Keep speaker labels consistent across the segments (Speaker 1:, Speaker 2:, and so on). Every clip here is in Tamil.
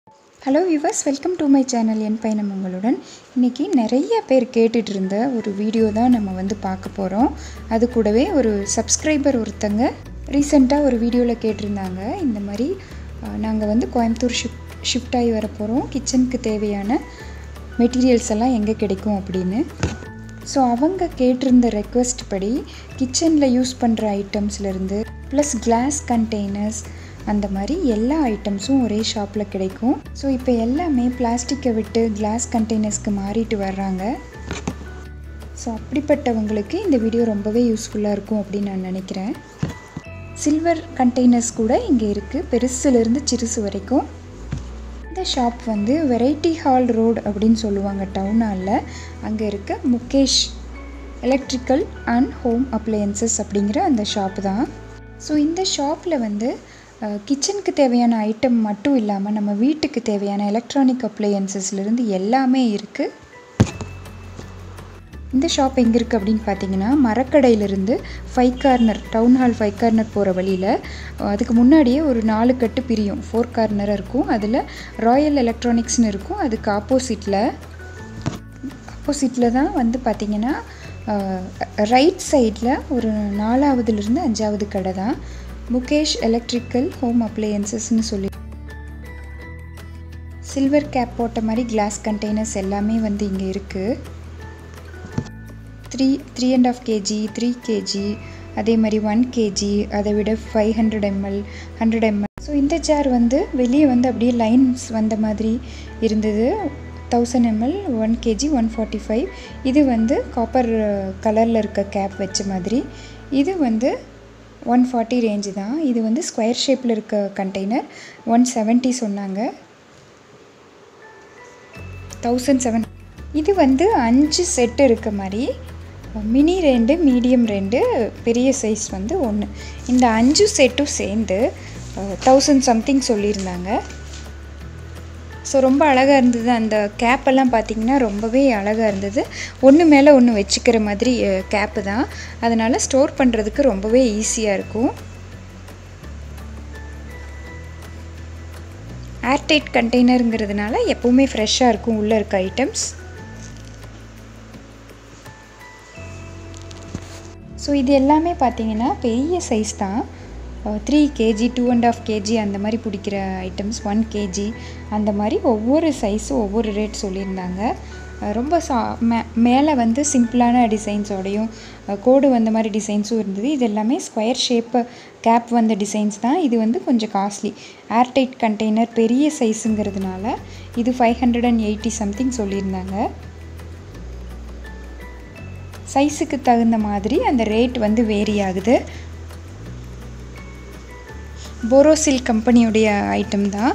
Speaker 1: hello viewers welcome to my channel என் பயணம் உங்களுடன் இன்றைக்கி நிறைய பேர் கேட்டுட்டு இருந்த ஒரு வீடியோ தான் நம்ம வந்து பார்க்க போகிறோம் அது கூடவே ஒரு சப்ஸ்கிரைபர் ஒருத்தங்க ரீசெண்டாக ஒரு வீடியோவில் கேட்டிருந்தாங்க இந்த மாதிரி நாங்கள் வந்து கோயம்புத்தூர் ஷிஃப்ட் ஷிஃப்ட் ஆகி வர போகிறோம் கிச்சனுக்கு தேவையான மெட்டீரியல்ஸ் எல்லாம் எங்கே கிடைக்கும் அப்படின்னு ஸோ அவங்க கேட்டிருந்த ரெக்வெஸ்ட் படி கிச்சனில் யூஸ் பண்ணுற ஐட்டம்ஸ்லேருந்து ப்ளஸ் கிளாஸ் கண்டெய்னர்ஸ் அந்த மாதிரி எல்லா ஐட்டம்ஸும் ஒரே ஷாப்பில் கிடைக்கும் ஸோ இப்போ எல்லாமே பிளாஸ்டிக்கை விட்டு கிளாஸ் கண்டெய்னர்ஸ்க்கு மாறிட்டு வர்றாங்க ஸோ அப்படிப்பட்டவங்களுக்கு இந்த வீடியோ ரொம்பவே யூஸ்ஃபுல்லாக இருக்கும் அப்படின்னு நான் நினைக்கிறேன் சில்வர் கண்டெய்னர்ஸ் கூட இங்கே இருக்குது பெருசுலேருந்து சிறுசு வரைக்கும் இந்த ஷாப் வந்து வெரைட்டி ஹால் ரோடு அப்படின்னு சொல்லுவாங்க டவுன் ஹாலில் அங்கே இருக்க Mukesh electrical and home appliances அப்படிங்கிற அந்த ஷாப் தான் ஸோ இந்த ஷாப்பில் வந்து கிச்சனுக்கு தேவையான ஐட்டம் மட்டும் இல்லாமல் நம்ம வீட்டுக்கு தேவையான எலக்ட்ரானிக் அப்ளையன்சஸ்லேருந்து எல்லாமே இருக்குது இந்த ஷாப் எங்கே இருக்குது அப்படின்னு பார்த்தீங்கன்னா மரக்கடையிலிருந்து five corner town hall five corner போகிற வழியில் அதுக்கு முன்னாடியே ஒரு நாலு கட்டு பிரியும் ஃபோர் கார்னராக இருக்கும் அதில் ராயல் எலக்ட்ரானிக்ஸ்னு இருக்கும் அதுக்கு ஆப்போசிட்டில் ஆப்போசிட்டில் தான் வந்து பார்த்திங்கன்னா ரைட் சைடில் ஒரு நாலாவதுலேருந்து அஞ்சாவது கடை தான் முகேஷ் எலக்ட்ரிக்கல் ஹோம் அப்ளையன்சஸ்னு சொல்லி சில்வர் கேப் போட்ட மாதிரி கிளாஸ் கண்டெய்னர்ஸ் எல்லாமே வந்து இங்கே இருக்குது three three and half KG three KG அதே மாதிரி ஒன் கேஜி அதை விட five hundred ML hundred ML so இந்த ஜார் வந்து வெளியே வந்து அப்படியே லைன்ஸ் வந்த மாதிரி இருந்தது thousand ML one KG one forty five இது வந்து காப்பர் கலரில் இருக்க கேப் வச்ச மாதிரி இது வந்து ஒன் ஃபார்ட்டி ரேஞ்சு தான் இது வந்து ஸ்கொயர் ஷேப்பில் இருக்க கண்டெய்னர் ஒன் செவன்ட்டி சொன்னாங்க தௌசண்ட் செவன் இது வந்து அஞ்சு செட்டு இருக்க மாதிரி மினி ரெண்டு மீடியம் ரெண்டு பெரிய சைஸ் வந்து ஒன்று இந்த அஞ்சு செட்டும் சேர்ந்து தௌசண்ட் சம்திங் சொல்லியிருந்தாங்க ஸோ ரொம்ப அழகாக இருந்தது அந்த கேப்பெல்லாம் பார்த்திங்கன்னா ரொம்பவே அழகாக இருந்தது ஒன்று மேலே ஒன்று வச்சுக்கிற மாதிரி கேப்பு தான் அதனால் ஸ்டோர் பண்ணுறதுக்கு ரொம்பவே ஈஸியாக இருக்கும் ஏர்டைட் கண்டெய்னருங்கிறதுனால எப்போவுமே ஃப்ரெஷ்ஷாக இருக்கும் உள்ளே இருக்க ஐட்டம்ஸ் ஸோ இது எல்லாமே பார்த்திங்கன்னா பெரிய சைஸ் தான் three KG two and half KG அந்த மாதிரி பிடிக்கிற ஐட்டம்ஸ் ஒன் கேஜி அந்த மாதிரி ஒவ்வொரு சைஸும் ஒவ்வொரு ரேட் சொல்லியிருந்தாங்க ரொம்ப சா மே மேலே வந்து சிம்பிளான டிசைன்ஸோடையும் கோடு வந்த மாதிரி டிசைன்ஸும் இருந்தது இது எல்லாமே ஸ்கொயர் ஷேப்பு கேப் வந்த டிசைன்ஸ் தான் இது வந்து கொஞ்சம் காஸ்ட்லி ஏர்டைட் கண்டெய்னர் பெரிய சைஸுங்கிறதுனால இது five hundred and eighty something சொல்லியிருந்தாங்க சைஸுக்கு தகுந்த மாதிரி அந்த ரேட் வந்து வேரி ஆகுது போரோசில் கம்பெனியுடைய ஐட்டம் தான்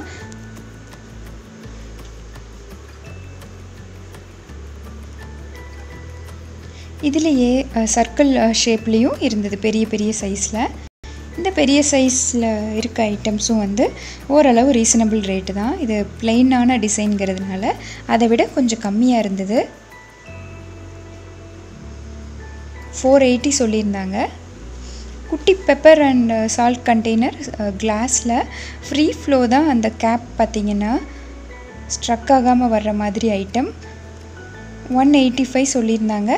Speaker 1: இதுலேயே சர்க்கிள் ஷேப்லேயும் இருந்தது பெரிய பெரிய சைஸில் இந்த பெரிய சைஸில் இருக்க ஐட்டம்ஸும் வந்து ஓரளவு ரீசனபிள் ரேட்டு தான் இது பிளெயினான டிசைன்கிறதுனால அதை விட கொஞ்சம் கம்மியாக இருந்தது ஃபோர் எயிட்டி சொல்லியிருந்தாங்க குட்டி பெப்பர் அண்ட் சால்ட் கண்டெய்னர் கிளாஸில் ஃப்ரீ ஃப்ளோ தான் அந்த கேப் பார்த்திங்கன்னா ஸ்ட்ரக் ஆகாமல் வர்ற மாதிரி ஐட்டம் ஒன் எயிட்டி ஃபைவ் சொல்லியிருந்தாங்க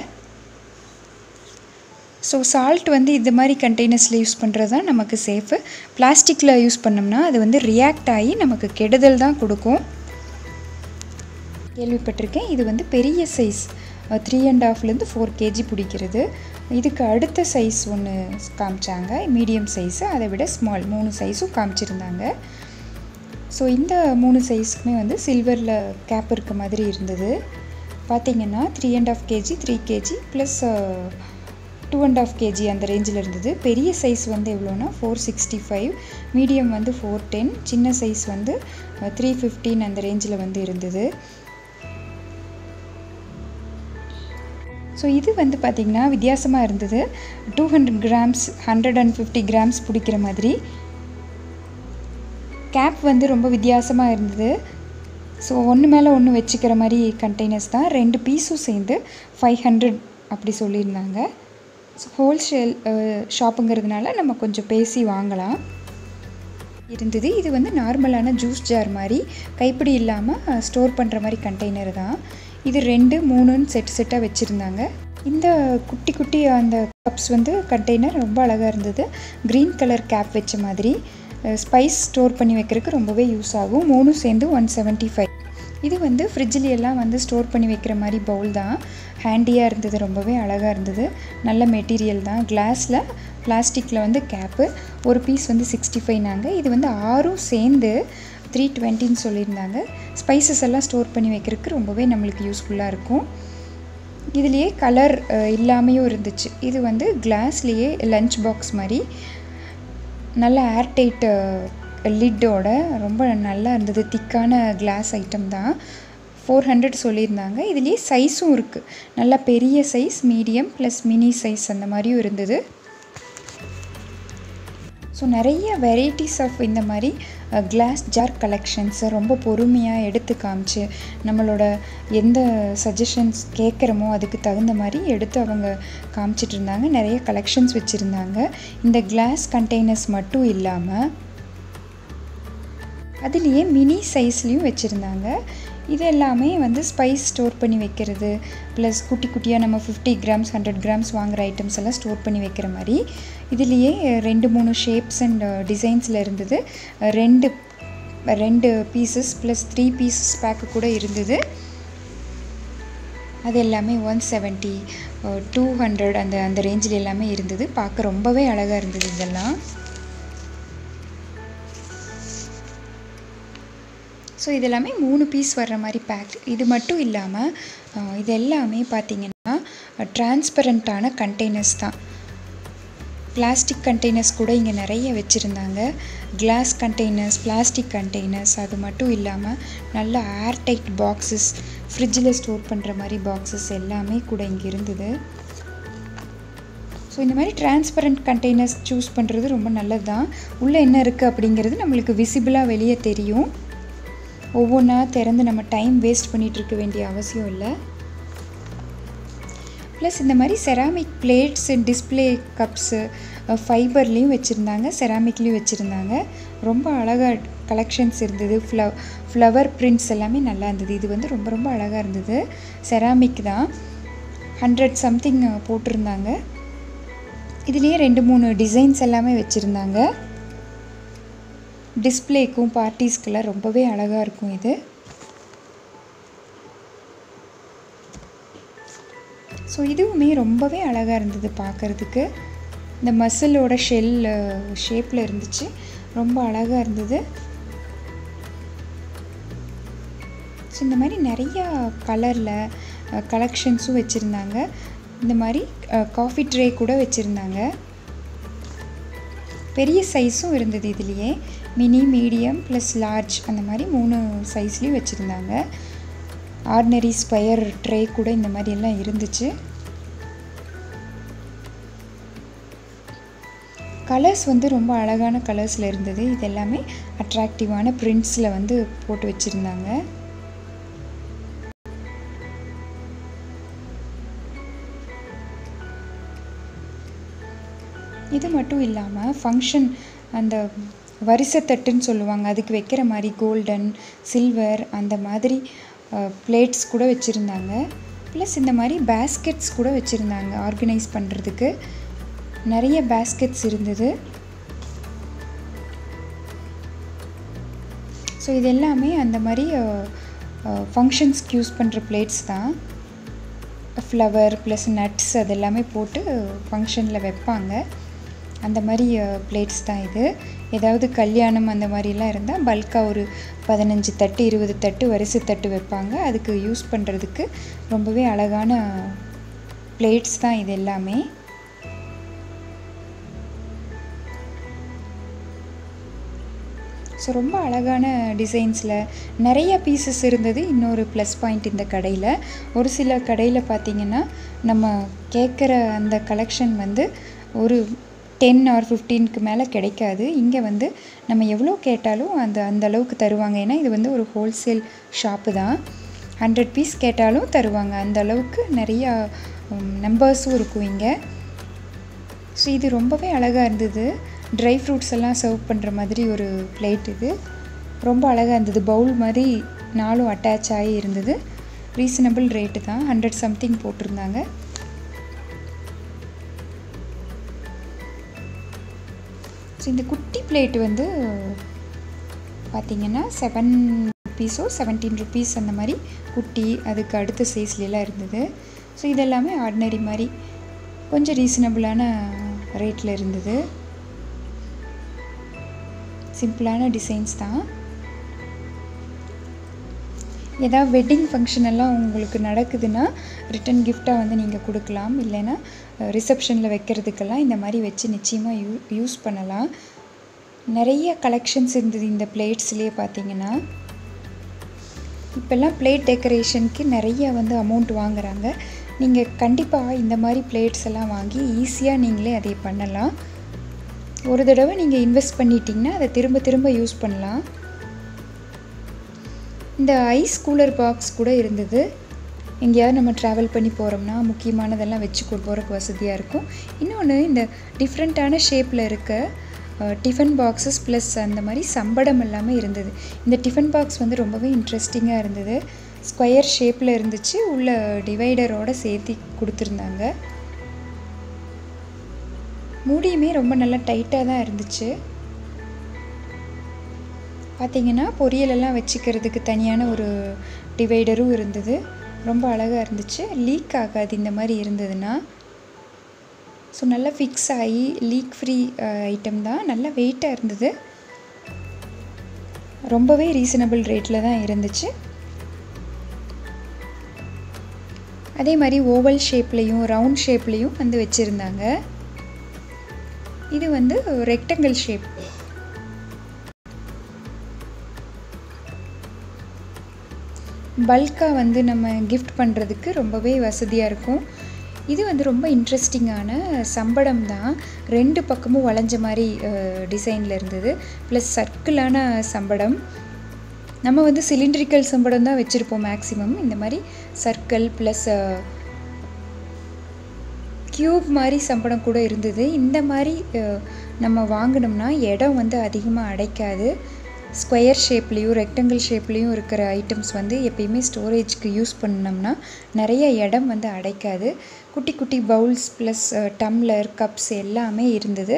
Speaker 1: ஸோ சால்ட் வந்து இது மாதிரி கண்டெய்னர்ஸில் யூஸ் பண்ணுறது தான் நமக்கு சேஃபு பிளாஸ்டிக்கில் யூஸ் பண்ணோம்னா அது வந்து ரியாக்ட் ஆகி நமக்கு கெடுதல் தான் கொடுக்கும் கேள்விப்பட்டிருக்கேன் இது வந்து பெரிய சைஸ் த்ரீ அண்ட் ஹாஃப்லேருந்து ஃபோர் கேஜி பிடிக்கிறது இதுக்கு அடுத்த சைஸ் ஒன்று காமிச்சாங்க மீடியம் சைஸு அதை விட ஸ்மால் மூணு சைஸும் காமிச்சிருந்தாங்க ஸோ இந்த மூணு சைஸுக்குமே வந்து சில்வரில் கேப் இருக்க மாதிரி இருந்தது பார்த்திங்கன்னா three and half KG three KG plus two and half KG அந்த ரேஞ்சில் இருந்தது பெரிய சைஸ் வந்து எவ்வளோனா ஃபோர் சிக்ஸ்டி ஃபைவ் மீடியம் வந்து ஃபோர் டென் சின்ன சைஸ் வந்து த்ரீ ஃபிஃப்டீன் அந்த ரேஞ்சில் வந்து இருந்தது ஸோ இது வந்து பார்த்திங்கன்னா வித்தியாசமாக இருந்தது two hundred grams hundred and fifty grams பிடிக்கிற மாதிரி கேப் வந்து ரொம்ப வித்தியாசமாக இருந்தது ஸோ ஒன்று மேலே ஒன்று வச்சுக்கிற மாதிரி கண்டெய்னர்ஸ் தான் ரெண்டு பீஸும் சேர்ந்து ஃபைவ் ஹண்ட்ரட் அப்படி சொல்லியிருந்தாங்க ஸோ ஹோல்சேல் ஷாப்புங்கிறதுனால நம்ம கொஞ்சம் பேசி வாங்கலாம் இருந்தது இது வந்து நார்மலான ஜூஸ் ஜார் மாதிரி கைப்பிடி இல்லாமல் ஸ்டோர் பண்ணுற மாதிரி கண்டெய்னர் தான் இது ரெண்டு மூணுன்னு செட் செட்டாக வச்சுருந்தாங்க இந்த குட்டி குட்டி அந்த கப்ஸ் வந்து கண்டெய்னர் ரொம்ப அழகாக இருந்தது க்ரீன் கலர் கேப் வச்ச மாதிரி ஸ்பைஸ் ஸ்டோர் பண்ணி வைக்கிறதுக்கு ரொம்பவே யூஸ் ஆகும் மூணும் சேர்ந்து ஒன் செவன்ட்டி ஃபைவ் இது வந்து ஃப்ரிட்ஜில் எல்லாம் வந்து ஸ்டோர் பண்ணி வைக்கிற மாதிரி பவுல் தான் ஹேண்டியாக இருந்தது ரொம்பவே அழகாக இருந்தது நல்ல மெட்டீரியல் தான் கிளாஸில் பிளாஸ்டிக்கில் வந்து கேப்பு ஒரு பீஸ் வந்து சிக்ஸ்டி ஃபைவ்னாங்க இது வந்து ஆறும் சேர்ந்து த்ரீ டுவெண்ட்டின்னு சொல்லியிருந்தாங்க ஸ்பைசஸ் எல்லாம் ஸ்டோர் பண்ணி வைக்கிறதுக்கு ரொம்பவே நம்மளுக்கு யூஸ்ஃபுல்லாக இருக்கும் இதுலேயே கலர் இல்லாமையும் இருந்துச்சு இது வந்து கிளாஸ்லேயே லஞ்ச் பாக்ஸ் மாதிரி நல்ல ஏர்டைட் லிட்டோட ரொம்ப நல்லா இருந்தது திக்கான கிளாஸ் ஐட்டம் தான் ஃபோர் ஹண்ட்ரட் சொல்லியிருந்தாங்க இதுலேயே சைஸும் இருக்குது நல்லா பெரிய size medium plus mini size அந்த மாதிரியும் இருந்தது ஸோ நிறைய வெரைட்டிஸ் ஆஃப் இந்த மாதிரி கிளாஸ் ஜார் கலெக்ஷன்ஸை ரொம்ப பொறுமையாக எடுத்து காமிச்சு நம்மளோட எந்த சஜஷன்ஸ் கேட்குறமோ அதுக்கு தகுந்த மாதிரி எடுத்து அவங்க காமிச்சிட்டு இருந்தாங்க நிறைய கலெக்ஷன்ஸ் வச்சுருந்தாங்க இந்த கிளாஸ் கண்டெய்னர்ஸ் மட்டும் இல்லாமல் அதுலேயே மினி சைஸ்லேயும் வச்சுருந்தாங்க இது எல்லாமே வந்து ஸ்பைஸ் ஸ்டோர் பண்ணி வைக்கிறது ப்ளஸ் குட்டி குட்டியாக நம்ம ஃபிஃப்டி கிராம்ஸ் ஹண்ட்ரட் கிராம்ஸ் வாங்குகிற ஐட்டம்ஸ் எல்லாம் ஸ்டோர் பண்ணி வைக்கிற மாதிரி இதுலேயே ரெண்டு மூணு ஷேப்ஸ் அண்ட் டிசைன்ஸில் இருந்தது ரெண்டு ரெண்டு pieces plus three pieces pack கூட இருந்தது அது எல்லாமே ஒன் செவன்ட்டி டூ ஹண்ட்ரட் அந்த அந்த ரேஞ்சில் எல்லாமே இருந்தது பார்க்க ரொம்பவே அழகாக இருந்தது இதெல்லாம் ஸோ இது எல்லாமே மூணு பீஸ் வர்ற மாதிரி பேக் இது மட்டும் இல்லாமல் இது எல்லாமே பார்த்திங்கன்னா டிரான்ஸ்பரண்ட்டான கண்டெய்னர்ஸ் தான் பிளாஸ்டிக் கண்டெய்னர்ஸ் கூட இங்கே நிறைய வச்சுருந்தாங்க கிளாஸ் கண்டெய்னர்ஸ் பிளாஸ்டிக் கண்டெய்னர்ஸ் அது மட்டும் இல்லாமல் நல்ல ஏர்டைட் பாக்ஸஸ் ஃப்ரிட்ஜில் ஸ்டோர் பண்ணுற மாதிரி பாக்ஸஸ் எல்லாமே கூட இங்கே இருந்தது ஸோ இந்த மாதிரி டிரான்ஸ்பரண்ட் கண்டெய்னர்ஸ் சூஸ் பண்ணுறது ரொம்ப நல்லது தான் உள்ளே என்ன இருக்குது அப்படிங்கிறது நம்மளுக்கு விசிபிளாக வெளியே தெரியும் ஒவ்வொன்றா திறந்து நம்ம டைம் வேஸ்ட் பண்ணிகிட்டு இருக்க வேண்டிய அவசியம் இல்லை ப்ளஸ் இந்த மாதிரி செராமிக் பிளேட்ஸ் டிஸ்பிளே கப்ஸு ஃபைபர்லேயும் வச்சுருந்தாங்க செராமிக்லேயும் வச்சுருந்தாங்க ரொம்ப அழகாக கலெக்ஷன்ஸ் இருந்தது ஃப்ள ஃப்ளவர் பிரிண்ட்ஸ் எல்லாமே நல்லா இருந்தது இது வந்து ரொம்ப ரொம்ப அழகாக இருந்தது செராமிக் தான் ஹண்ட்ரட் சம்திங் போட்டிருந்தாங்க இதுலேயே ரெண்டு மூணு டிசைன்ஸ் எல்லாமே வச்சுருந்தாங்க டிஸ்பிளேக்கும் பார்ட்டிஸ்க்கெல்லாம் ரொம்பவே அழகாக இருக்கும் இது ஸோ இதுவுமே ரொம்பவே அழகாக இருந்தது பார்க்குறதுக்கு இந்த மசிலோட ஷெல் ஷேப்பில் இருந்துச்சு ரொம்ப அழகாக இருந்தது ஸோ இந்த மாதிரி நிறையா கலரில் கலெக்ஷன்ஸும் வச்சுருந்தாங்க இந்த மாதிரி காஃபி ட்ரே கூட வச்சுருந்தாங்க பெரிய சைஸும் இருந்தது இதுலேயே மினி மீடியம் ப்ளஸ் லார்ஜ் அந்த மாதிரி மூணு சைஸ்லேயும் வச்சுருந்தாங்க ஆர்டினரி ஸ்கொயர் ட்ரே கூட இந்த மாதிரி எல்லாம் இருந்துச்சு கலர்ஸ் வந்து ரொம்ப அழகான கலர்ஸில் இருந்தது இது எல்லாமே அட்ராக்டிவான பிரிண்ட்ஸில் வந்து போட்டு வச்சுருந்தாங்க இது மட்டும் இல்லாமல் ஃபங்க்ஷன் அந்த வரிசைத்தட்டுன்னு சொல்லுவாங்க அதுக்கு வைக்கிற மாதிரி கோல்டன் சில்வர் அந்த மாதிரி பிளேட்ஸ் கூட வச்சுருந்தாங்க ப்ளஸ் இந்த மாதிரி பேஸ்கெட்ஸ் கூட வச்சுருந்தாங்க ஆர்கனைஸ் பண்ணுறதுக்கு நிறைய பேஸ்கெட்ஸ் இருந்தது ஸோ இது எல்லாமே அந்த மாதிரி ஃபங்க்ஷன்ஸ்க்கு யூஸ் பண்ணுற பிளேட்ஸ் தான் ஃப்ளவர் ப்ளஸ் நட்ஸ் அது எல்லாமே போட்டு ஃபங்க்ஷனில் வைப்பாங்க அந்த மாதிரி பிளேட்ஸ் தான் இது ஏதாவது கல்யாணம் அந்த மாதிரிலாம் இருந்தால் பல்காக ஒரு பதினஞ்சு தட்டு இருபது தட்டு வரிசை தட்டு வைப்பாங்க அதுக்கு யூஸ் பண்ணுறதுக்கு ரொம்பவே அழகான பிளேட்ஸ் தான் இது எல்லாமே ஸோ ரொம்ப அழகான டிசைன்ஸில் நிறைய பீசஸ் இருந்தது இன்னொரு ப்ளஸ் பாயிண்ட் இந்த கடையில் ஒரு சில கடையில் பார்த்திங்கன்னா நம்ம கேட்குற அந்த கலெக்ஷன் வந்து ஒரு டென் ஆர் ஃபிஃப்டீனுக்கு மேலே கிடைக்காது இங்கே வந்து நம்ம எவ்வளோ கேட்டாலும் அந்த அந்த அளவுக்கு தருவாங்க ஏன்னா இது வந்து ஒரு ஹோல்சேல் ஷாப்பு தான் ஹண்ட்ரட் பீஸ் கேட்டாலும் தருவாங்க அந்த அளவுக்கு நிறையா நம்பர்ஸும் இருக்கும் இங்கே ஸோ இது ரொம்பவே அழகாக இருந்தது ட்ரை ஃப்ரூட்ஸ் எல்லாம் சர்வ் பண்ணுற மாதிரி ஒரு பிளேட் இது ரொம்ப அழகாக இருந்தது பவுல் மாதிரி நாலும் அட்டாச் ஆகி இருந்தது ரீசனபிள் ரேட்டு தான் ஹண்ட்ரட் சம்திங் போட்டிருந்தாங்க ஸோ இந்த குட்டி பிளேட் வந்து பார்த்திங்கன்னா செவன் ருப்பீஸோ செவன்டீன் ருப்பீஸ் அந்த மாதிரி குட்டி அதுக்கு அடுத்த சைஸ்லாம் இருந்தது ஸோ இதெல்லாமே ஆர்டினரி மாதிரி கொஞ்சம் ரீசனபிளான ரேட்டில் இருந்தது சிம்பிளான டிசைன்ஸ் தான் ஏதாவது வெட்டிங் ஃபங்க்ஷன் எல்லாம் உங்களுக்கு நடக்குதுன்னா ரிட்டன் கிஃப்டாக வந்து நீங்கள் கொடுக்கலாம் இல்லைன்னா ரிசப்ஷனில் வைக்கிறதுக்கெல்லாம் இந்த மாதிரி வச்சு நிச்சயமாக யூ யூஸ் பண்ணலாம் நிறைய கலெக்ஷன்ஸ் இருந்தது இந்த பிளேட்ஸ்லேயே பார்த்தீங்கன்னா இப்போல்லாம் பிளேட் டெக்கரேஷனுக்கு நிறைய வந்து அமௌண்ட் வாங்குறாங்க நீங்கள் கண்டிப்பாக இந்த மாதிரி பிளேட்ஸ் எல்லாம் வாங்கி ஈஸியாக நீங்களே அதை பண்ணலாம் ஒரு தடவை நீங்கள் இன்வெஸ்ட் பண்ணிட்டீங்கன்னா அதை திரும்ப திரும்ப யூஸ் பண்ணலாம் இந்த ஐஸ் கூலர் பாக்ஸ் கூட இருந்தது எங்கேயாவது நம்ம ட்ராவல் பண்ணி போகிறோம்னா முக்கியமானதெல்லாம் வச்சு கொண்டு போகிறதுக்கு வசதியாக இருக்கும் இன்னொன்று இந்த டிஃப்ரெண்ட்டான ஷேப்பில் இருக்க டிஃபன் பாக்ஸஸ் ப்ளஸ் அந்த மாதிரி சம்படம் எல்லாமே இருந்தது இந்த டிஃபன் பாக்ஸ் வந்து ரொம்பவே இன்ட்ரெஸ்டிங்காக இருந்தது ஸ்கொயர் ஷேப்பில் இருந்துச்சு உள்ள டிவைடரோடு சேர்த்து கொடுத்துருந்தாங்க மூடியுமே ரொம்ப நல்லா டைட்டாக தான் இருந்துச்சு பார்த்திங்கன்னா பொரியலெல்லாம் வச்சுக்கிறதுக்கு தனியான ஒரு டிவைடரும் இருந்தது ரொம்ப அழகாக இருந்துச்சு லீக் ஆகாது இந்த மாதிரி இருந்ததுன்னா ஸோ நல்லா ஃபிக்ஸ் ஆகி லீக் ஃப்ரீ ஐட்டம் தான் நல்லா வெயிட்டாக இருந்தது ரொம்பவே ரீசனபிள் ரேட்டில் தான் இருந்துச்சு அதே மாதிரி ஓவல் ஷேப்லேயும் ரவுண்ட் ஷேப்லேயும் வந்து வச்சுருந்தாங்க இது வந்து ரெக்டங்கிள் ஷேப் பல்காக வந்து நம்ம கிஃப்ட் பண்ணுறதுக்கு ரொம்பவே வசதியாக இருக்கும் இது வந்து ரொம்ப இன்ட்ரெஸ்டிங்கான சம்படம் தான் ரெண்டு பக்கமும் வளைஞ்ச மாதிரி டிசைனில் இருந்தது ப்ளஸ் சர்க்கிளான சம்படம் நம்ம வந்து சிலிண்ட்ரிக்கல் சம்படம் தான் வச்சுருப்போம் மேக்ஸிமம் இந்த மாதிரி சர்க்கிள் ப்ளஸ் க்யூப் மாதிரி சம்படம் கூட இருந்தது இந்த மாதிரி நம்ம வாங்கினோம்னா இடம் வந்து அதிகமாக அடைக்காது ஸ்கொயர் ஷேப்லேயும் ரெக்டங்கிள் ஷேப்லேயும் இருக்கிற ஐட்டம்ஸ் வந்து எப்பயுமே ஸ்டோரேஜ்க்கு யூஸ் பண்ணோம்னா நிறைய இடம் வந்து அடைக்காது குட்டி குட்டி பவுல்ஸ் ப்ளஸ் டம்ளர் கப்ஸ் எல்லாமே இருந்தது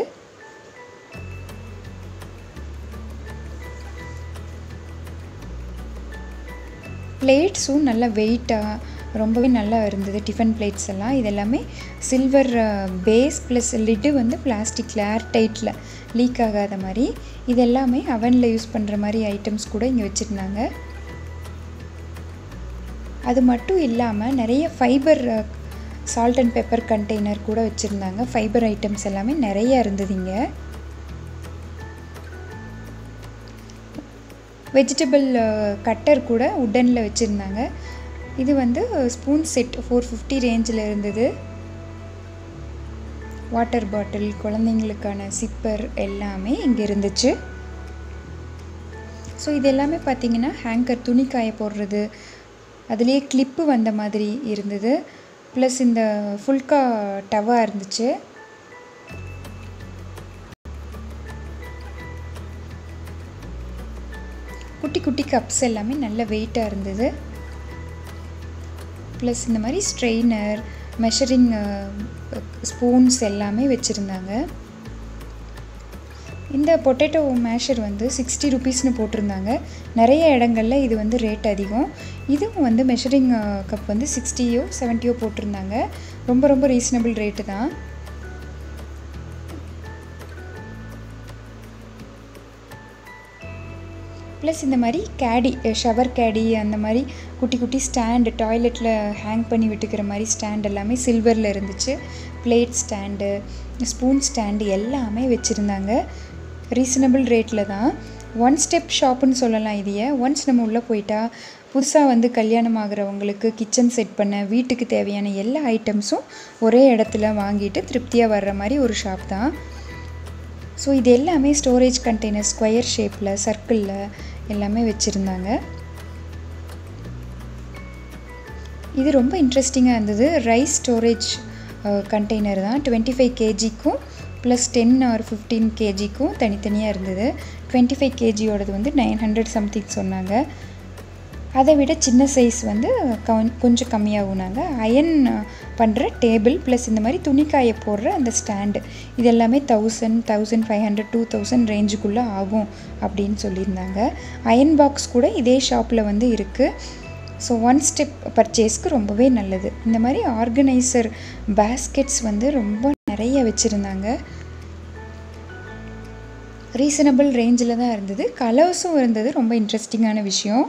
Speaker 1: பிளேட்ஸும் நல்லா வெயிட்டாக ரொம்பவே நல்லா இருந்தது டிஃபன் பிளேட்ஸ் எல்லாம் இது எல்லாமே சில்வர் பேஸ் ப்ளஸ் லிட்டு வந்து பிளாஸ்டிக்கில் ஏர் டைட்டில் லீக் ஆகாத மாதிரி இது எல்லாமே அவனில் யூஸ் பண்ணுற மாதிரி ஐட்டம்ஸ் கூட இங்கே வச்சுருந்தாங்க அது மட்டும் இல்லாமல் நிறைய fibre salt and pepper container கூட வச்சுருந்தாங்க ஃபைபர் ஐட்டம்ஸ் எல்லாமே நிறைய இருந்தது இங்கே வெஜிடபிள் கட்டர் கூட உட்டனில் வச்சுருந்தாங்க இது வந்து ஸ்பூன் செட் ஃபோர் ஃபிஃப்டி ரேஞ்சில் இருந்தது வாட்டர் பாட்டில் குழந்தைங்களுக்கான சிப்பர் எல்லாமே இங்கே இருந்துச்சு ஸோ இது எல்லாமே பார்த்திங்கன்னா ஹேங்கர் துணி காய போடுறது அதுலேயே கிளிப்பு வந்த மாதிரி இருந்தது ப்ளஸ் இந்த ஃபுல்கா டவா இருந்துச்சு குட்டி குட்டி கப்ஸ் எல்லாமே நல்ல வெயிட்டாக இருந்தது ப்ளஸ் இந்த மாதிரி ஸ்ட்ரெயினர் மெஷரிங் ஸ்பூன்ஸ் எல்லாமே வச்சுருந்தாங்க இந்த பொட்டேட்டோ மேஷர் வந்து சிக்ஸ்டி ருபீஸ்னு போட்டிருந்தாங்க நிறைய இடங்களில் இது வந்து ரேட் அதிகம் இதுவும் வந்து மெஷரிங் கப் வந்து சிக்ஸ்டியோ செவன்ட்டியோ போட்டிருந்தாங்க ரொம்ப ரொம்ப ரீசனபிள் ரேட்டு தான் ப்ளஸ் இந்த மாதிரி கேடி ஷவர் கேடி அந்த மாதிரி குட்டி குட்டி ஸ்டாண்டு டாய்லெட்டில் ஹேங் பண்ணி விட்டுக்கிற மாதிரி ஸ்டாண்ட் எல்லாமே சில்வரில் இருந்துச்சு பிளேட் ஸ்டாண்டு ஸ்பூன் ஸ்டாண்டு எல்லாமே வச்சுருந்தாங்க ரீசனபிள் ரேட்டில் தான் ஒன் ஸ்டெப் ஷாப்புன்னு சொல்லலாம் இதையே ஒன்ஸ் நம்ம உள்ளே போயிட்டா புதுசாக வந்து கல்யாணம் ஆகிறவங்களுக்கு கிச்சன் செட் பண்ண வீட்டுக்கு தேவையான எல்லா ஐட்டம்ஸும் ஒரே இடத்துல வாங்கிட்டு திருப்தியாக வர்ற மாதிரி ஒரு ஷாப் தான் ஸோ இது எல்லாமே ஸ்டோரேஜ் கண்டெய்னர் ஸ்கொயர் ஷேப்பில் சர்க்கிளில் எல்லாமே வச்சுருந்தாங்க இது ரொம்ப இன்ட்ரெஸ்டிங்காக இருந்தது ரைஸ் ஸ்டோரேஜ் கண்டெய்னர் தான் டுவெண்ட்டி ஃபைவ் கேஜிக்கும் ப்ளஸ் டென் ஆர் ஃபிஃப்டீன் கேஜிக்கும் தனித்தனியாக இருந்தது டுவெண்ட்டி ஃபைவ் கேஜியோடது வந்து நைன் ஹண்ட்ரட் சம்திங் சொன்னாங்க அதை விட சின்ன சைஸ் வந்து கொஞ்சம் கம்மியாகுனாங்க அயன் பண்ணுற டேபிள் ப்ளஸ் இந்த மாதிரி துணிக்காய போடுற அந்த ஸ்டாண்டு இது எல்லாமே thousand thousand five hundred two thousand ரேஞ்சுக்குள்ளே ஆகும் அப்படின்னு சொல்லியிருந்தாங்க அயன் பாக்ஸ் கூட இதே ஷாப்பில் வந்து இருக்குது ஸோ ஒன் ஸ்டெப் பர்ச்சேஸ்க்கு ரொம்பவே நல்லது இந்த மாதிரி ஆர்கனைசர் பேஸ்கெட்ஸ் வந்து ரொம்ப நிறைய வச்சுருந்தாங்க ரீசனபிள் ரேஞ்சில் தான் இருந்தது கலர்ஸும் இருந்தது ரொம்ப இன்ட்ரெஸ்டிங்கான விஷயம்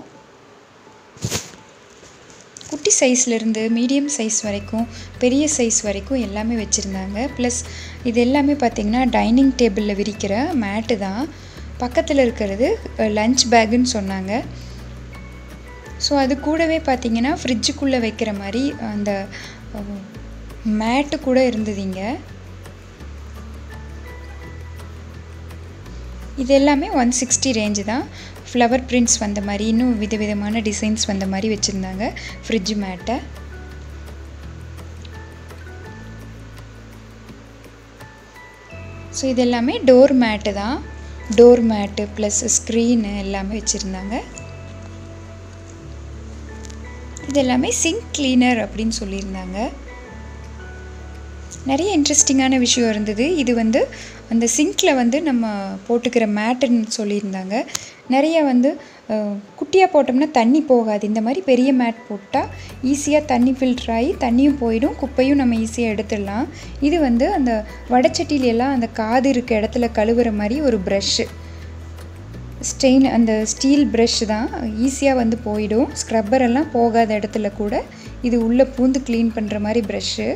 Speaker 1: குட்டி சைஸ்லேருந்து மீடியம் சைஸ் வரைக்கும் பெரிய சைஸ் வரைக்கும் எல்லாமே வச்சுருந்தாங்க ப்ளஸ் இது எல்லாமே பார்த்திங்கன்னா டைனிங் டேபிளில் விரிக்கிற மேட்டு தான் பக்கத்தில் இருக்கிறது லஞ்ச் பேக்குன்னு சொன்னாங்க ஸோ அது கூடவே பார்த்திங்கன்னா ஃப்ரிட்ஜுக்குள்ளே வைக்கிற மாதிரி அந்த மேட்டு கூட இருந்ததுங்க இது எல்லாமே ஒன் சிக்ஸ்டி ரேஞ்சு தான் ஃப்ளவர் பிரிண்ட்ஸ் வந்த மாதிரி இன்னும் விதவிதமான டிசைன்ஸ் வந்த மாதிரி வச்சுருந்தாங்க ஃப்ரிட்ஜ் மேட்டை ஸோ இது எல்லாமே டோர் மேட்டு தான் டோர் மேட்டு ப்ளஸ் ஸ்க்ரீனு எல்லாமே வச்சுருந்தாங்க இது எல்லாமே சிங்க் கிளீனர் அப்படின்னு சொல்லியிருந்தாங்க நிறைய இன்ட்ரெஸ்டிங்கான விஷயம் இருந்தது இது வந்து அந்த சிங்க்கில் வந்து நம்ம போட்டுக்கிற மேட்டுன்னு சொல்லியிருந்தாங்க நிறைய வந்து குட்டியாக போட்டோம்னா தண்ணி போகாது இந்த மாதிரி பெரிய மேட் போட்டால் ஈஸியாக தண்ணி ஃபில்டர் ஆகி தண்ணியும் போயிடும் குப்பையும் நம்ம ஈஸியாக எடுத்துடலாம் இது வந்து அந்த வடச்சட்டியிலெல்லாம் அந்த காது இருக்க இடத்துல கழுவுற மாதிரி ஒரு ப்ரஷ்ஷு ஸ்டெயின் அந்த ஸ்டீல் ப்ரஷ் தான் ஈஸியாக வந்து போயிடும் ஸ்க்ரப்பர் எல்லாம் போகாத இடத்துல கூட இது உள்ளே பூந்து க்ளீன் பண்ணுற மாதிரி ப்ரஷ்ஷு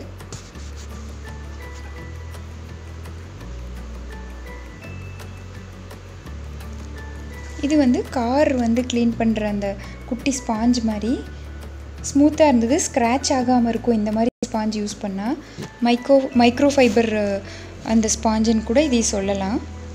Speaker 1: இது வந்து கார் வந்து க்ளீன் பண்ணுற அந்த குட்டி ஸ்பாஞ்ச் மாதிரி ஸ்மூத்தாக இருந்தது ஸ்க்ராட்ச் ஆகாமல் இருக்கும் இந்த மாதிரி ஸ்பாஞ்ச் யூஸ் பண்ணால் மைக்ரோ மைக்ரோ ஃபைபர் அந்த ஸ்பாஞ்சுன்னு கூட இதை சொல்லலாம்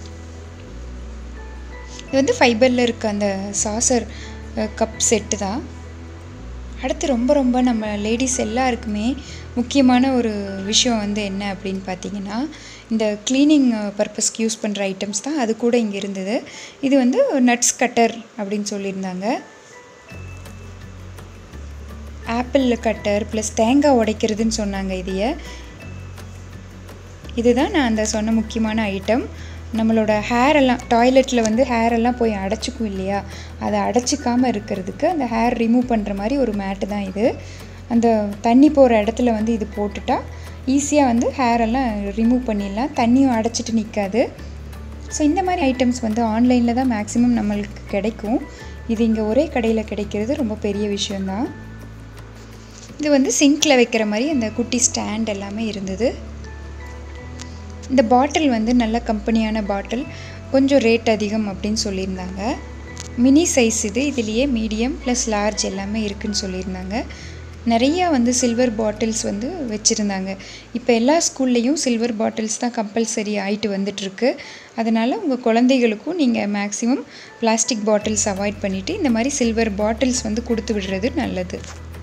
Speaker 1: இது வந்து ஃபைபரில் இருக்க அந்த சாசர் கப் செட்டு தான் அடுத்து ரொம்ப ரொம்ப நம்ம லேடிஸ் எல்லாருக்குமே முக்கியமான ஒரு விஷயம் வந்து என்ன அப்படின்னு பார்த்தீங்கன்னா இந்த க்ளீனிங் பர்பஸ்க்கு யூஸ் பண்ணுற ஐட்டம்ஸ் தான் அது கூட இங்கே இருந்தது இது வந்து நட்ஸ் கட்டர் அப்படின்னு சொல்லியிருந்தாங்க ஆப்பிள் கட்டர் ப்ளஸ் தேங்காய் உடைக்கிறதுன்னு சொன்னாங்க இதைய இதுதான் நான் அந்த சொன்ன முக்கியமான ஐட்டம் நம்மளோட ஹேர் எல்லாம் டாய்லெட்டில் வந்து ஹேர் எல்லாம் போய் அடைச்சிக்கும் இல்லையா அதை அடைச்சிக்காமல் இருக்கிறதுக்கு அந்த ஹேர் ரிமூவ் பண்ணுற மாதிரி ஒரு மேட்டு தான் இது அந்த தண்ணி போகிற இடத்துல வந்து இது போட்டுட்டா ஈஸியாக வந்து ஹேர் எல்லாம் ரிமூவ் பண்ணிடலாம் தண்ணியும் அடைச்சிட்டு நிற்காது ஸோ இந்த மாதிரி ஐட்டம்ஸ் வந்து ஆன்லைனில் தான் மேக்ஸிமம் நம்மளுக்கு கிடைக்கும் இது இங்கே ஒரே கடையில் கிடைக்கிறது ரொம்ப பெரிய விஷயந்தான் இது வந்து சிங்கில் வைக்கிற மாதிரி அந்த குட்டி ஸ்டாண்ட் எல்லாமே இருந்தது இந்த பாட்டில் வந்து நல்ல கம்பெனியான பாட்டில் கொஞ்சம் ரேட் அதிகம் அப்படின்னு சொல்லியிருந்தாங்க மினி சைஸ் இது இதுலேயே மீடியம் ப்ளஸ் லார்ஜ் எல்லாமே இருக்குதுன்னு சொல்லியிருந்தாங்க நிறையா வந்து சில்வர் பாட்டில்ஸ் வந்து வச்சுருந்தாங்க இப்போ எல்லா ஸ்கூல்லேயும் சில்வர் பாட்டில்ஸ் தான் கம்பல்சரி ஆகிட்டு வந்துட்டுருக்கு அதனால் உங்கள் குழந்தைகளுக்கும் நீங்கள் மேக்ஸிமம் பிளாஸ்டிக் பாட்டில்ஸ் அவாய்ட் பண்ணிவிட்டு இந்த மாதிரி சில்வர் பாட்டில்ஸ் வந்து கொடுத்து விடுறது நல்லது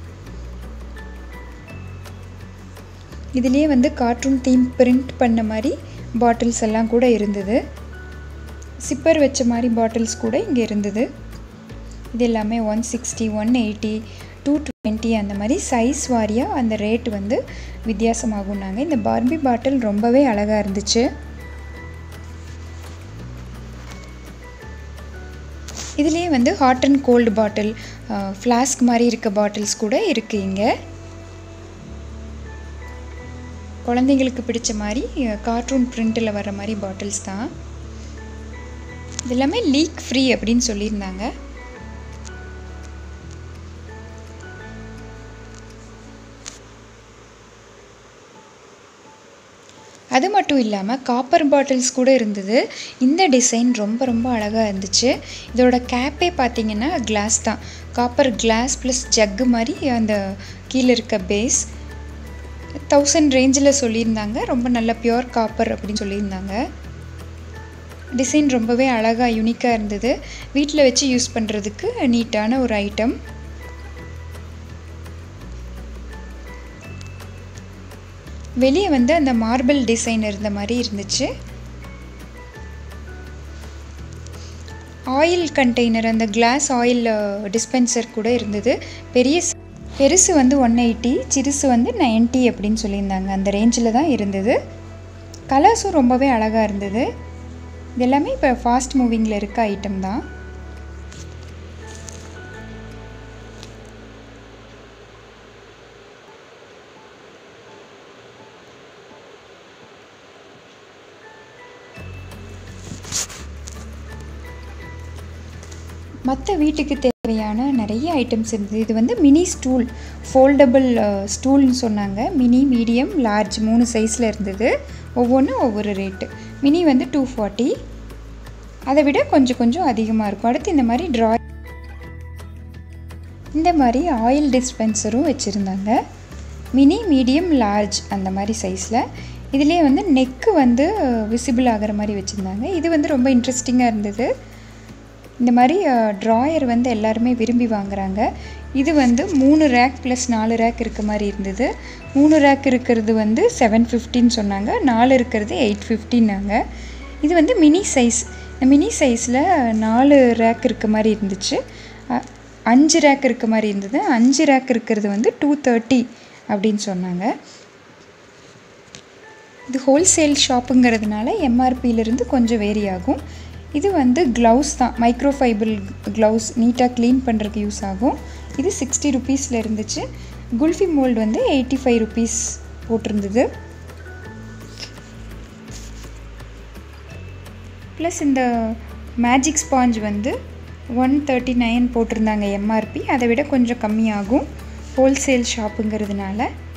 Speaker 1: இதுலேயே வந்து கார்ட்டூன் தீம் பிரிண்ட் பண்ண மாதிரி பாட்டில்ஸ் எல்லாம் கூட இருந்தது சிப்பர் வச்ச மாதிரி பாட்டில்ஸ் கூட இங்கே இருந்தது இது எல்லாமே one sixty one eighty two twenty அந்த மாதிரி சைஸ் வாரியாக அந்த ரேட் வந்து வித்தியாசமாகும்னாங்க இந்த பார்பி பாட்டில் ரொம்பவே அழகாக இருந்துச்சு இதுலேயே வந்து hot and cold bottle flask மாதிரி இருக்க பாட்டில்ஸ் கூட இருக்குது இங்கே குழந்தைங்களுக்கு பிடிச்ச மாதிரி கார்ட்டூன் பிரிண்டில் வர மாதிரி பாட்டில்ஸ் தான் இது எல்லாமே லீக் ஃப்ரீ அப்படின்னு சொல்லியிருந்தாங்க அது மட்டும் இல்லாமல் காப்பர் பாட்டில்ஸ் கூட இருந்தது இந்த டிசைன் ரொம்ப ரொம்ப அழகாக இருந்துச்சு இதோட கேப்பே பார்த்தீங்கன்னா கிளாஸ் தான் காப்பர் கிளாஸ் ப்ளஸ் ஜக்கு மாதிரி அந்த கீழே இருக்க பேஸ் தௌசண்ட் ரேஞ்சில் சொல்லியிருந்தாங்க ரொம்ப நல்ல பியோர் காப்பர் அப்படின்னு சொல்லியிருந்தாங்க டிசைன் ரொம்பவே அழகாக யூனிக்காக இருந்தது வீட்டில் வச்சு யூஸ் பண்ணுறதுக்கு நீட்டான ஒரு ஐட்டம் வெளியே வந்து அந்த மார்பிள் டிசைன் இருந்த மாதிரி இருந்துச்சு ஆயில் கண்டெய்னர் அந்த கிளாஸ் ஆயில் டிஸ்பென்சர் கூட இருந்தது பெரிய பெருசு வந்து ஒன் எயிட்டி சிறுசு வந்து நைன்ட்டி அப்படின்னு சொல்லியிருந்தாங்க அந்த ரேஞ்சில் தான் இருந்தது கலர்ஸும் ரொம்பவே அழகாக இருந்தது இது எல்லாமே இப்போ ஃபாஸ்ட் மூவிங்கில் இருக்க ஐட்டம் தான் மற்ற வீட்டுக்கு தேவையான நிறைய ஐட்டம்ஸ் இருந்தது இது வந்து மினி ஸ்டூல் ஃபோல்டபுள் ஸ்டூல்னு சொன்னாங்க மினி மீடியம் லார்ஜ் மூணு சைஸில் இருந்தது ஒவ்வொன்றும் ஒவ்வொரு ரேட்டு மினி வந்து டூ ஃபார்ட்டி அதை விட கொஞ்சம் கொஞ்சம் அதிகமாக இருக்கும் அடுத்து இந்த மாதிரி ட்ரா இந்த மாதிரி ஆயில் டிஸ்பென்சரும் வச்சுருந்தாங்க மினி மீடியம் லார்ஜ் அந்த மாதிரி சைஸில் இதுலேயே வந்து நெக்கு வந்து விசிபிள் ஆகிற மாதிரி வச்சுருந்தாங்க இது வந்து ரொம்ப இன்ட்ரெஸ்டிங்காக இருந்தது இந்த மாதிரி ட்ராயர் வந்து எல்லாருமே விரும்பி வாங்குறாங்க இது வந்து மூணு ரேக் ப்ளஸ் நாலு ரேக் இருக்க மாதிரி இருந்தது மூணு ரேக் இருக்கிறது வந்து செவன் ஃபிஃப்டின்னு சொன்னாங்க நாலு இருக்கிறது எயிட் ஃபிஃப்டின்னாங்க இது வந்து மினி சைஸ் இந்த மினி சைஸில் நாலு ரேக் இருக்க மாதிரி இருந்துச்சு அ- அஞ்சு ரேக் இருக்க மாதிரி இருந்தது அஞ்சு ரேக் இருக்கிறது வந்து டூ தேர்ட்டி அப்படின்னு சொன்னாங்க இது ஹோல்சேல் ஷாப்புங்கிறதுனால எம்ஆர்பியிலிருந்து கொஞ்சம் வேரி ஆகும் இது வந்து க்ளவுஸ் தான் மைக்ரோ ஃபைபர் க்ளவுஸ் நீட்டாக க்ளீன் பண்ணுறதுக்கு யூஸ் ஆகும் இது சிக்ஸ்டி ருபீஸில் இருந்துச்சு குல்ஃபி மோல்டு வந்து எயிட்டி ஃபைவ் ருபீஸ் போட்டிருந்தது ப்ளஸ் இந்த மேஜிக் ஸ்பாஞ்ச் வந்து ஒன் தேர்ட்டி நைன் போட்டிருந்தாங்க எம்ஆர்பி அதை விட கொஞ்சம் கம்மியாகும் ஹோல்சேல் ஷாப்புங்கிறதுனால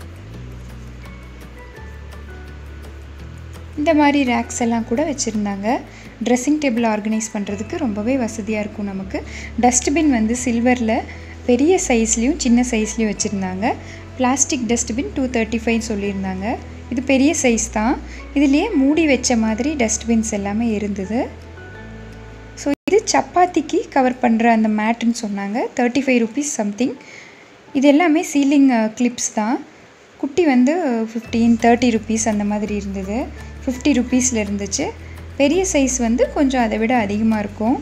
Speaker 1: இந்த மாதிரி ரேக்ஸ் எல்லாம் கூட வச்சுருந்தாங்க ட்ரெஸ்ஸிங் டேபிள் ஆர்கனைஸ் பண்ணுறதுக்கு ரொம்பவே வசதியாக இருக்கும் நமக்கு டஸ்ட்பின் வந்து சில்வரில் பெரிய சைஸ்லேயும் சின்ன சைஸ்லேயும் வச்சுருந்தாங்க plastic dustbin two thirty five சொல்லியிருந்தாங்க இது பெரிய சைஸ் தான் இதுலேயே மூடி வச்ச மாதிரி டஸ்ட்பின்ஸ் எல்லாமே இருந்தது ஸோ இது சப்பாத்திக்கு கவர் பண்ணுற அந்த மேட்டுன்னு சொன்னாங்க தேர்ட்டி ஃபைவ் ருபீஸ் சம்திங் இது எல்லாமே சீலிங் கிளிப்ஸ் தான் குட்டி வந்து ஃபிஃப்டீன் தேர்ட்டி ருபீஸ் அந்த மாதிரி இருந்தது ஃபிஃப்டி ருபீஸில் இருந்துச்சு பெரிய சைஸ் வந்து கொஞ்சம் அதை விட அதிகமாக இருக்கும்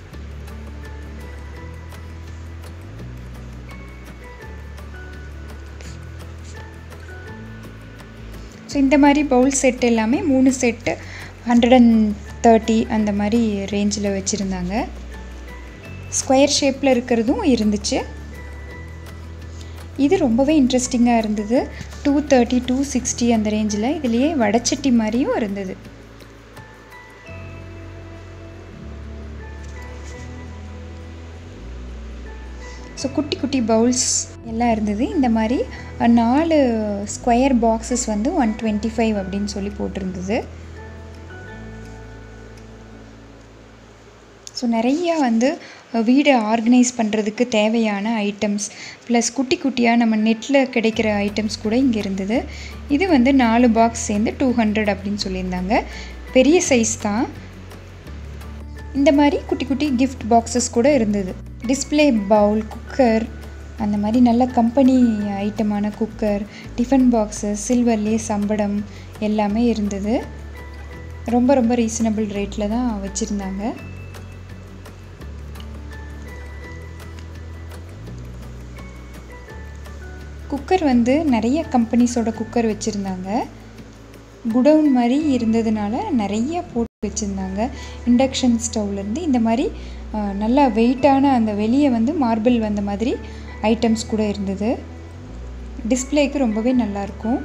Speaker 1: ஸோ இந்த மாதிரி பவுல் செட் எல்லாமே மூணு செட்டு ஹண்ட்ரட் அண்ட் தேர்ட்டி அந்த மாதிரி ரேஞ்சில் வச்சுருந்தாங்க ஸ்கொயர் ஷேப்பில் இருக்கிறதும் இருந்துச்சு இது ரொம்பவே இன்ட்ரெஸ்டிங்காக இருந்தது டூ தேர்ட்டி டூ சிக்ஸ்டி அந்த ரேஞ்சில் இதுலேயே வடச்சட்டி மாதிரியும் இருந்தது ஸோ குட்டி குட்டி பவுல்ஸ் எல்லாம் இருந்தது இந்த மாதிரி அஹ், நாலு ஸ்கொயர் பாக்ஸஸ் வந்து ஒன் டுவெண்ட்டி ஃபைவ் அப்படின்னு சொல்லி போட்டிருந்தது ஸோ நிறையா வந்து அஹ், வீடை ஆர்கனைஸ் பண்ணுறதுக்கு தேவையான ஐட்டம்ஸ் ப்ளஸ் குட்டி குட்டியாக நம்ம நெட்டில் கிடைக்கிற ஐட்டம்ஸ் கூட இங்கே இருந்தது இது வந்து நாலு பாக்ஸ் சேர்ந்து டூ ஹண்ட்ரட் அப்படின்னு சொல்லியிருந்தாங்க பெரிய சைஸ் தான் இந்த மாதிரி குட்டி குட்டி கிஃப்ட் பாக்ஸஸ் கூட இருந்தது டிஸ்ப்ளே பவுல் குக்கர் அந்த மாதிரி நல்ல கம்பெனி ஐட்டமான குக்கர் டிஃபன் பாக்ஸஸ் சில்வர்லேயே சம்படம் எல்லாமே இருந்தது ரொம்ப ரொம்ப ரீசனபிள் ரேட்டில் தான் வச்சுருந்தாங்க குக்கர் வந்து நிறைய கம்பெனிஸோட குக்கர் வச்சுருந்தாங்க குடவுன் மாதிரி இருந்ததுனால நிறைய போட்டு வச்சுருந்தாங்க இண்டக்ஷன் ஸ்டவ்லேருந்து இந்த மாதிரி அஹ், நல்லா வெயிட்டான அந்த வெளியே வந்து மார்பிள் வந்த மாதிரி ஐட்டம்ஸ் கூட இருந்தது டிஸ்ப்ளேக்கு ரொம்பவே நல்லாயிருக்கும்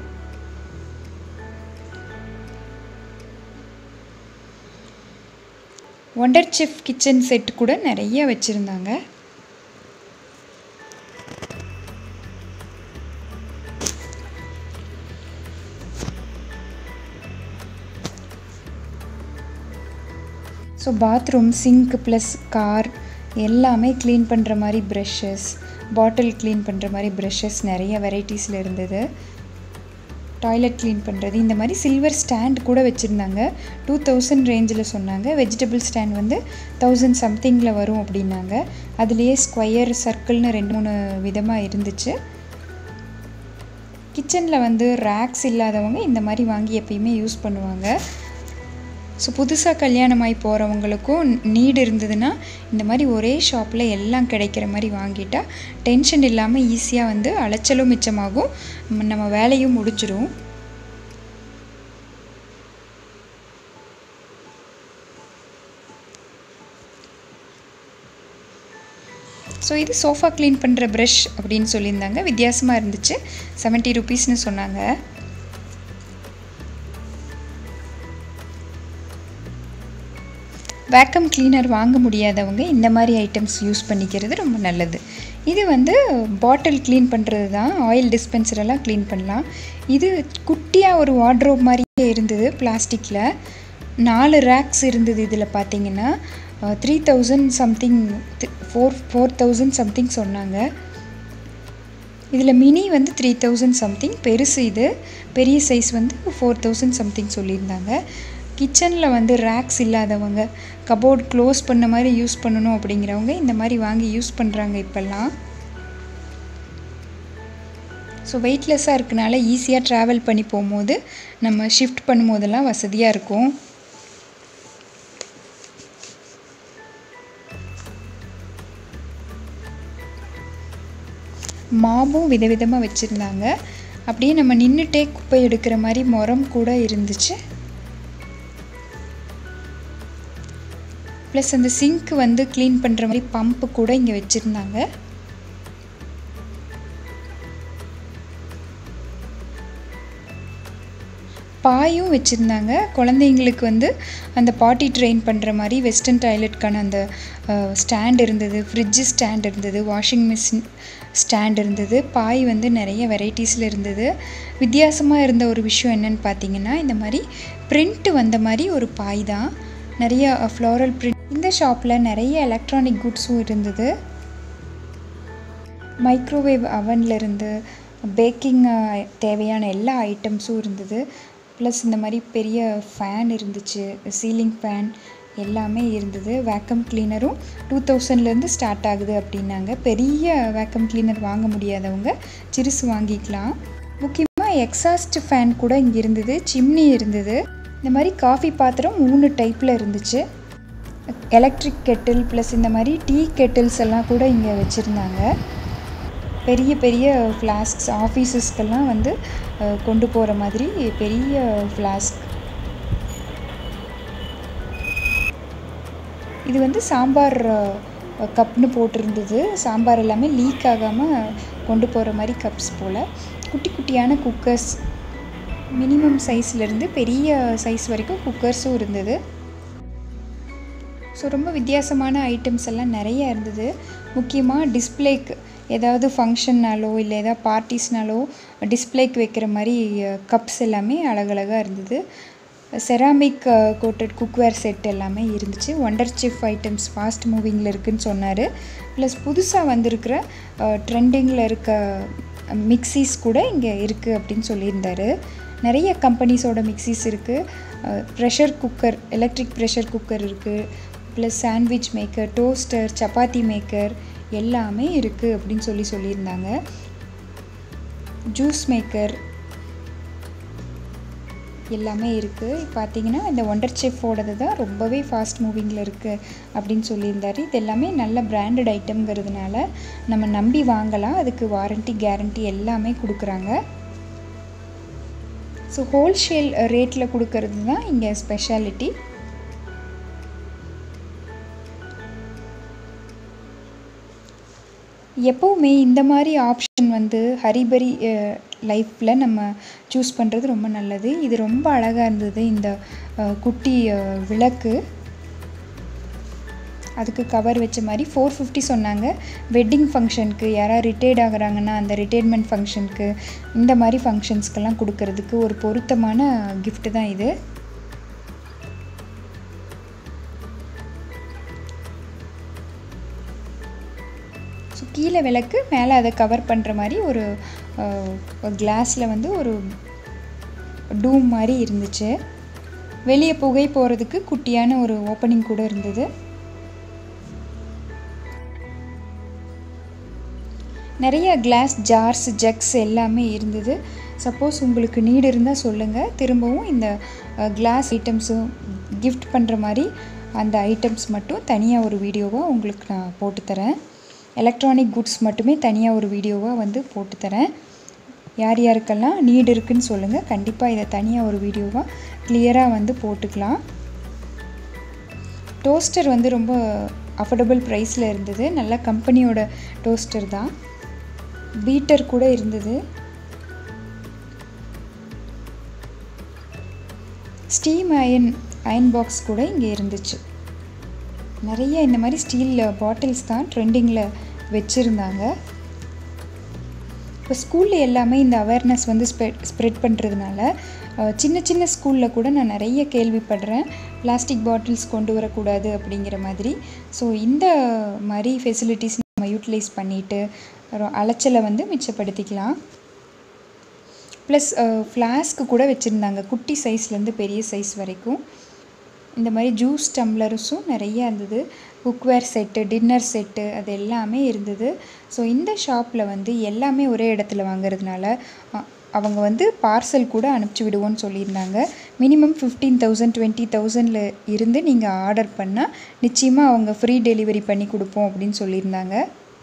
Speaker 1: ஒண்டர் செஃப் கிச்சன் செட் கூட நிறைய வச்சுருந்தாங்க so bathroom sink plus car எல்லாமே க்ளீன் பண்ணுற மாதிரி ப்ரஷஸ் பாட்டில் க்ளீன் பண்ணுற மாதிரி ப்ரஷஸ் நிறைய வெரைட்டிஸில் இருந்தது டாய்லெட் க்ளீன் பண்ணுறது இந்த மாதிரி சில்வர் ஸ்டாண்ட் கூட வச்சுருந்தாங்க டூ தௌசண்ட் ரேஞ்சில் சொன்னாங்க வெஜிடபிள் ஸ்டாண்ட் வந்து தௌசண்ட் சம்திங்கில் வரும் அப்படின்னாங்க அதுலேயே ஸ்கொயர் சர்க்கிள்னு ரெண்டு மூணு விதமாக இருந்துச்சு கிச்சனில் வந்து ரேக்ஸ் இல்லாதவங்க இந்த மாதிரி வாங்கி எப்பயுமே யூஸ் பண்ணுவாங்க ஸோ புதுசாக கல்யாணமாகி போகிறவங்களுக்கும் நீடு இருந்ததுன்னா இந்த மாதிரி ஒரே ஷாப்பில் எல்லாம் கிடைக்கிற மாதிரி வாங்கிட்டா டென்ஷன் இல்லாமல் ஈஸியாக வந்து அலைச்சலும் மிச்சமாகும் நம்ம- நம்ம வேலையும் முடிச்சிடும் ஸோ இது சோஃபா க்ளீன் பண்ணுற ப்ரஷ் அப்படின்னு சொல்லியிருந்தாங்க வித்தியாசமாக இருந்துச்சு 70 ருபீஸ்னு சொன்னாங்க வேக்கம் கிளீனர் வாங்க முடியாதவங்க இந்த மாதிரி ஐட்டம்ஸ் யூஸ் பண்ணிக்கிறது ரொம்ப நல்லது இது வந்து பாட்டில் க்ளீன் பண்ணுறது தான் ஆயில் டிஸ்பென்சர் எல்லாம் க்ளீன் பண்ணலாம் இது குட்டியாக ஒரு வார்ட்ரோப் மாதிரியே இருந்தது பிளாஸ்டிக்கில் நாலு ரேக்ஸ் இருந்தது இதில் பார்த்தீங்கன்னா three thousand something four four thousand something சொன்னாங்க இதில் மினி வந்து த்ரீ தௌசண்ட் சம்திங் பெருசு இது பெரிய சைஸ் வந்து ஃபோர் தௌசண்ட் சம்திங் சொல்லியிருந்தாங்க கிச்சனில் வந்து ரேக்ஸ் இல்லாதவங்க கபோர்ட் க்ளோஸ் பண்ண மாதிரி யூஸ் பண்ணணும் அப்படிங்கிறவங்க இந்த மாதிரி வாங்கி யூஸ் பண்ணுறாங்க இப்போல்லாம் ஸோ வெயிட்லெஸ்ஸாக இருக்கனால ஈஸியாக ட்ராவல் பண்ணி போகும்போது நம்ம ஷிஃப்ட் பண்ணும்போதெல்லாம் வசதியாக இருக்கும் மாவும் விதவிதமாக வச்சுருந்தாங்க அப்படியே நம்ம நின்றுட்டே குப்பை எடுக்கிற மாதிரி முறம் கூட இருந்துச்சு ப்ளஸ் அந்த சிங்க் வந்து க்ளீன் பண்ணுற மாதிரி பம்ப்பு கூட இங்கே வச்சுருந்தாங்க பாயும் வச்சுருந்தாங்க குழந்தைங்களுக்கு வந்து அந்த பாட்டி ட்ரெயின் பண்ணுற மாதிரி வெஸ்டர்ன் டாய்லெட்கான அந்த ஸ்டாண்ட் இருந்தது ஃப்ரிட்ஜு ஸ்டாண்ட் இருந்தது வாஷிங் மிஷின் ஸ்டாண்ட் இருந்தது பாய் வந்து நிறைய வெரைட்டிஸில் இருந்தது வித்தியாசமாக இருந்த ஒரு விஷயம் என்னன்னு பார்த்தீங்கன்னா இந்த மாதிரி பிரிண்ட் வந்த மாதிரி ஒரு பாய் தான் நிறைய ஃப்ளோரல் பிரிண்ட் இந்த ஷாப்பில் நிறைய எலக்ட்ரானிக் குட்ஸும் இருந்தது மைக்ரோவேவ் அவன்ல இருந்து பேக்கிங் தேவையான எல்லா ஐட்டம்ஸும் இருந்தது ப்ளஸ் இந்த மாதிரி பெரிய ஃபேன் இருந்துச்சு சீலிங் ஃபேன் எல்லாமே இருந்தது வேக்கம் கிளீனரும் டூ தௌசண்ட்லேருந்து ஸ்டார்ட் ஆகுது அப்படின்னாங்க பெரிய வேக்கம் கிளீனர் வாங்க முடியாதவங்க சிறுசு வாங்கிக்கலாம் முக்கியமாக எக்ஸாஸ்ட் ஃபேன் கூட இங்கே இருந்தது சிம்னி இருந்தது இந்த மாதிரி காஃபி பாத்திரம் மூணு டைப்பில் இருந்துச்சு எலக்ட்ரிக் கெட்டில் ப்ளஸ் இந்த மாதிரி டீ கெட்டில்ஸ் எல்லாம் கூட இங்கே வச்சுருந்தாங்க பெரிய பெரிய ஃப்ளாஸ்க்ஸ் ஆஃபீஸஸ்க்கெல்லாம் வந்து அஹ், கொண்டு போகிற மாதிரி பெரிய ஃப்ளாஸ்க் இது வந்து சாம்பார் அஹ், கப்னு போட்டிருந்தது சாம்பார் எல்லாமே லீக் ஆகாமல் கொண்டு போகிற மாதிரி கப்ஸ் போல் குட்டி குட்டியான குக்கர்ஸ் மினிமம் சைஸ்லேருந்து பெரிய சைஸ் வரைக்கும் குக்கர்ஸும் இருந்தது ஸோ ரொம்ப வித்தியாசமான ஐட்டம்ஸ் எல்லாம் நிறைய இருந்தது முக்கியமாக டிஸ்ப்ளேக்கு ஏதாவது ஃபங்க்ஷன்னாலோ இல்லை ஏதாவது பார்ட்டிஸ்னாலோ டிஸ்ப்ளேக்கு வைக்கிற மாதிரி கப்ஸ் எல்லாமே அழகழகாக இருந்தது செராமிக் கோட்டட் குக்வேர் செட் எல்லாமே இருந்துச்சு ஒண்டர் செஃப் ஐட்டம்ஸ் ஃபாஸ்ட் மூவிங்கில் இருக்குன்னு சொன்னார் ப்ளஸ் புதுசாக வந்திருக்கிற ட்ரெண்டிங்கில் இருக்க மிக்சிஸ் கூட இங்கே இருக்குது அப்படின்னு சொல்லியிருந்தாரு நிறைய கம்பெனிஸோட மிக்சிஸ் இருக்குது pressure cooker electric pressure cooker இருக்குது plus sandwich maker toaster chapati maker எல்லாமே இருக்குது அப்படின்னு சொல்லி சொல்லியிருந்தாங்க ஜூஸ் மேக்கர் எல்லாமே இருக்குது பார்த்தீங்கன்னா இந்த ஒண்டர் செஃப்போடது தான் ரொம்பவே ஃபாஸ்ட் மூவிங்கில் இருக்குது அப்படின்னு சொல்லியிருந்தாரு இது எல்லாமே நல்ல பிராண்டட் ஐட்டம்ங்கிறதுனால நம்ம நம்பி வாங்கலாம் அதுக்கு வாரண்ட்டி கேரண்டி எல்லாமே கொடுக்குறாங்க ஸோ ஹோல்சேல் ரேட்டில் கொடுக்கறது தான் இங்கே ஸ்பெஷாலிட்டி எப்போவுமே இந்த மாதிரி ஆப்ஷன் வந்து ஹரிபரி லைஃப்பில் நம்ம சூஸ் பண்ணுறது ரொம்ப நல்லது இது ரொம்ப அழகாக இருந்தது இந்த அஹ், குட்டி அஹ், விளக்கு அதுக்கு கவர் வச்ச மாதிரி ஃபோர் ஃபிஃப்டி சொன்னாங்க வெட்டிங் ஃபங்க்ஷனுக்கு யாராவது ரிட்டையர்ட் ஆகுறாங்கன்னா அந்த ரிட்டையர்மெண்ட் ஃபங்க்ஷனுக்கு இந்த மாதிரி ஃபங்க்ஷன்ஸ்க்கெல்லாம் கொடுக்கறதுக்கு ஒரு பொருத்தமான gift தான் இது ஸோ கீழே விளக்கு மேலே அதை கவர் பண்ணுற மாதிரி ஒரு கிளாஸில் வந்து ஒரு டூம் மாதிரி இருந்துச்சு வெளியே புகை போகிறதுக்கு குட்டியான ஒரு ஓப்பனிங் கூட இருந்தது நிறைய கிளாஸ் ஜார்ஸ் ஜக்ஸ் எல்லாமே இருந்தது சப்போஸ் உங்களுக்கு நீடு இருந்தால் சொல்லுங்கள் திரும்பவும் இந்த கிளாஸ் ஐட்டம்ஸும் கிஃப்ட் பண்ணுற மாதிரி அந்த ஐட்டம்ஸ் மட்டும் தனியாக ஒரு வீடியோவாக உங்களுக்கு நான் போட்டுத்தரேன் எலக்ட்ரானிக் குட்ஸ் மட்டுமே தனியாக ஒரு வீடியோவாக வந்து போட்டுத்தரேன் யார் யாருக்கெல்லாம் நீடு இருக்குன்னு சொல்லுங்கள் கண்டிப்பாக இதை தனியாக ஒரு வீடியோவாக கிளியராக வந்து போட்டுக்கலாம் டோஸ்டர் வந்து ரொம்ப அஃபோர்டபுள் ப்ரைஸில் இருந்தது நல்ல கம்பெனியோட டோஸ்டர் தான் பீட்டர் கூட இருந்தது ஸ்டீம் அயன் அயன் பாக்ஸ் கூட இங்கே இருந்துச்சு நிறைய இந்த மாதிரி ஸ்டீல் பாட்டில்ஸ் தான் ட்ரெண்டிங்கில் வச்சுருந்தாங்க இப்போ ஸ்கூலில் எல்லாமே இந்த அவேர்னஸ் வந்து ஸ்ப்ரெட் ஸ்ப்ரெட் பண்ணுறதுனால சின்ன சின்ன ஸ்கூலில் கூட நான் நிறைய கேள்விப்படுறேன் பிளாஸ்டிக் பாட்டில்ஸ் கொண்டு வரக்கூடாது அப்படிங்கிற மாதிரி ஸோ இந்த மாதிரி ஃபெசிலிட்டிஸ் நம்ம யூட்டிலைஸ் பண்ணிவிட்டு அலைச்சலை வந்து மிச்சப்படுத்திக்கலாம் ப்ளஸ் ஃப்ளாஸ்க்கு கூட வச்சுருந்தாங்க குட்டி சைஸ்லேருந்து பெரிய சைஸ் வரைக்கும் இந்த மாதிரி ஜூஸ் டம்ளர்ஸும் நிறைய இருந்தது குக்வேர் செட்டு டின்னர் செட்டு அது எல்லாமே இருந்தது ஸோ இந்த ஷாப்பில் வந்து எல்லாமே ஒரே இடத்துல வாங்குறதுனால அவங்க வந்து பார்சல் கூட அனுப்பிச்சி விடுவோன்னு சொல்லியிருந்தாங்க மினிமம் ஃபிஃப்டீன் தௌசண்ட் டுவெண்ட்டி தௌசண்டில் இருந்து நீங்கள் ஆர்டர் பண்ணால் நிச்சயமாக அவங்க ஃப்ரீ டெலிவரி பண்ணி கொடுப்போம் அப்படின்னு சொல்லியிருந்தாங்க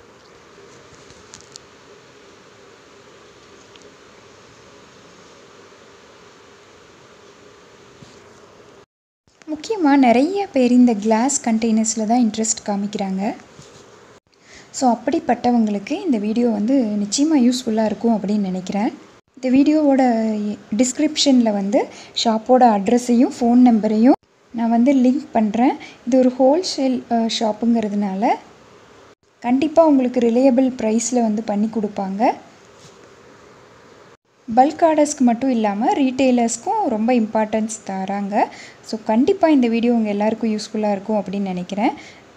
Speaker 1: முக்கியமாக நிறைய பேர் இந்த கிளாஸ் கண்டெய்னர்ஸில் தான் இன்ட்ரெஸ்ட் காமிக்கிறாங்க ஸோ அப்படிப்பட்டவங்களுக்கு இந்த வீடியோ வந்து நிச்சயமாக யூஸ்ஃபுல்லாக இருக்கும் அப்படின்னு நினைக்கிறேன் இந்த வீடியோவோட டிஸ்கிரிப்ஷனில் வந்து ஷாப்போட அட்ரஸையும் ஃபோன் நம்பரையும் நான் வந்து லிங்க் பண்ணுறேன் இது ஒரு ஹோல்சேல் ஷாப்புங்கிறதுனால கண்டிப்பாக உங்களுக்கு ரிலையபிள் ப்ரைஸில் வந்து பண்ணி கொடுப்பாங்க பல்க் ஆர்டர்ஸ்க்கு மட்டும் இல்லாமல் ரீட்டெய்லர்ஸ்க்கும் ரொம்ப இம்பார்ட்டன்ஸ் தராங்க ஸோ கண்டிப்பாக இந்த வீடியோ உங்கள் எல்லாருக்கும் யூஸ்ஃபுல்லாக இருக்கும் அப்படின்னு நினைக்கிறேன்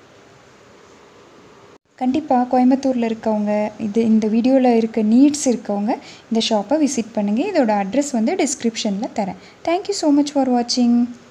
Speaker 1: கண்டிப்பாக கோயம்புத்தூரில் இருக்கவங்க இது இந்த வீடியோவில் இருக்க நீட்ஸ் இருக்கவங்க இந்த ஷாப்பை விசிட் பண்ணுங்கள் இதோட அட்ரஸ் வந்து டிஸ்கிரிப்ஷனில் தரேன் தேங்க்யூ ஸோ மச் ஃபார் வாட்சிங்